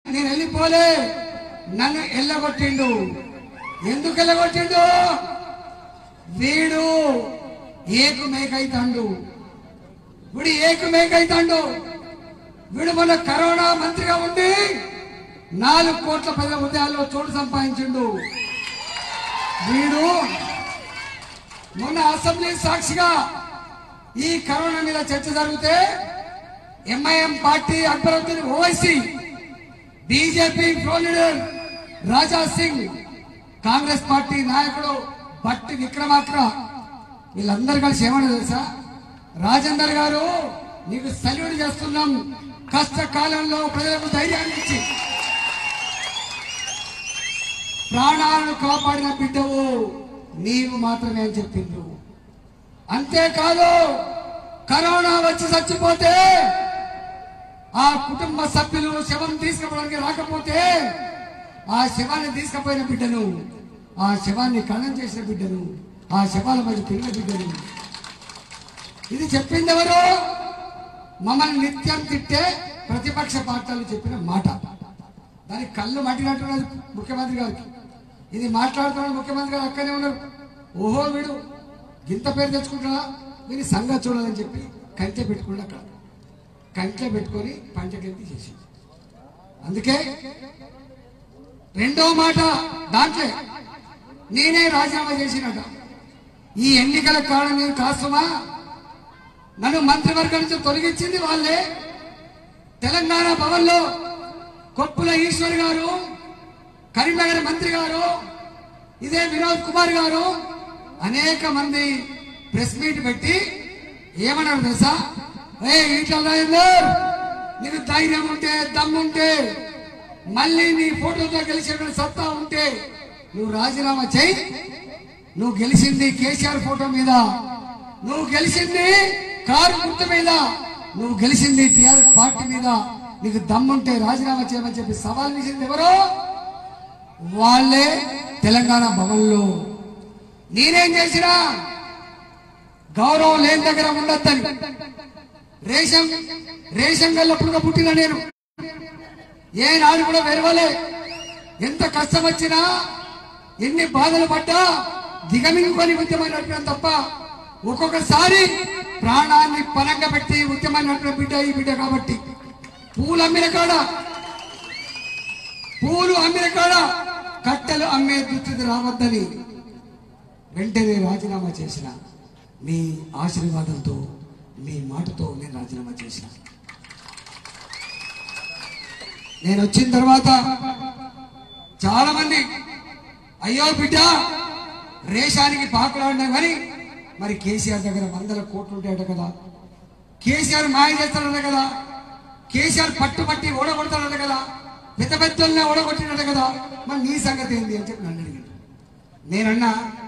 నేను వెళ్ళిపోలే నన్ను ఎల్లగొట్టిండు ఎందుకు ఎల్లగొట్టిండు వీడు ఏకు మేకైతాండు వీడు ఏకు మేకైతాండు వీడు మన కరోనా మంత్రిగా ఉండి నాలుగు కోట్ల ప్రజల ఉదయాల్లో చోటు సంపాదించిండు వీడు మొన్న అసెంబ్లీ సాక్షిగా ఈ కరోనా మీద చర్చ జరిగితే MIM party Akbaruddin Owaisi BJP floor leader Raja Singh Congress party నాయకుడు భట్టి విక్రమార్క వీళ్ళందరూ కలిసి ఏమన్నా తెలుసా రాజేందర్ గారు నీకు సల్యూట్ చేస్తున్నాం కష్టకాలంలో ప్రజలకు ధైర్యాన్ని ఇచ్చి ప్రాణాలను కాపాడిన బిడ్డవు నీవు మాత్రమే అని చెప్పిండ్రు అంతేకాదు కరోనా వచ్చి చచ్చిపోతే ఆ కుటుంబ సభ్యులు శవం తీసుకుపోవడానికి రాకపోతే ఆ శవాన్ని తీసుకుపోయిన బిడ్డను ఆ శవాన్ని కణం చేసిన బిడ్డను ఆ శవాల మధ్య పిల్లల బిడ్డను ఇది చెప్పింది ఎవరు మమ్మల్ని నిత్యం తిట్టే ప్రతిపక్ష పార్టీలు చెప్పిన మాట దానికి కళ్ళు మట్టినట్టున్నది ముఖ్యమంత్రి గారికి ఇది మాట్లాడుతున్నాడు ముఖ్యమంత్రి గారు అక్కనే ఉన్నారు ఓహో వీడు గింత పేరు తెచ్చుకుంటున్నా వీని సంఘ చూడాలని చెప్పి కంచె పెట్టుకుని అక్కడ కంచె పెట్టుకొని పంచకెత్తి చేసి అందుకే రెండో మాట దాంట్లో నేనే రాజీనామా చేసినట ఈ ఎన్నికల కారణం నేను కాస్తుమా నన్ను మంత్రివర్గం నుంచి తొలగించింది వాళ్ళే తెలంగాణ భవన్లో కొప్పుల ఈశ్వర్ గారు కరీంనగర్ మంత్రి గారు ఇదే వినోద్ కుమార్ గారు అనేక మంది ప్రెస్ మీట్ పెట్టి ఏమన్నారు తెలుసా ఏ ఈటల రాజేందర్ నీకు ధైర్యం ఉంటే దమ్ముంటే మళ్ళీ నీ ఫోటోతో గెలిచిన సత్తా ఉంటే నువ్వు రాజీనామా చేయి నువ్వు గెలిచింది కేసీఆర్ ఫోటో మీద నువ్వు గెలిచింది కారు గుర్తు మీద నువ్వు గెలిచింది టిఆర్ఎస్ పార్టీ మీద నీకు దమ్ముంటే రాజీనామా చేయమని చెప్పి సవాల్ చేసింది ఎవరో వాళ్ళే తెలంగాణ భవన్లో నేనేం చేసినా గౌరవం లేని దగ్గర ఉండొద్దని రేషన్ రేషన్ గల్లప్పుడుగా పుట్టిన నేను ఏనాడు కూడా వెరవలే ఎంత కష్టం వచ్చినా ఎన్ని బాధలు పడ్డా దిగమింగుకొని ఉద్యమం నడిపిన తప్ప ఒక్కొక్కసారి ప్రాణాన్ని పరంగా పెట్టి ఉద్యమం నడిపిన బిడ్డ ఈ బిడ్డ కాబట్టి పూలు అమ్మిన కాడ పూలు అమ్మిన కాడ కట్టెలు అమ్మే దుస్థితి రావద్దని వెంటనే రాజీనామా చేసిన మీ ఆశీర్వాదంతో మీ మాటతో నేను రాజీనామా చేసిన నేను వచ్చిన తర్వాత చాలా మంది అయ్యో బిడ్డ రేషానికి పాకులాడినా కానీ మరి కేసీఆర్ దగ్గర వందల కోట్లు ఉంటాయట కదా కేసీఆర్ మాయ చేస్తాడట కదా కేసీఆర్ పట్టుబట్టి ఓడగొడతాడట కదా పెద్ద పెద్దల్ని ఓడగొట్టినట కదా మరి నీ సంగతి ఏంది అని చెప్పి నన్ను అడిగాడు నేనన్నా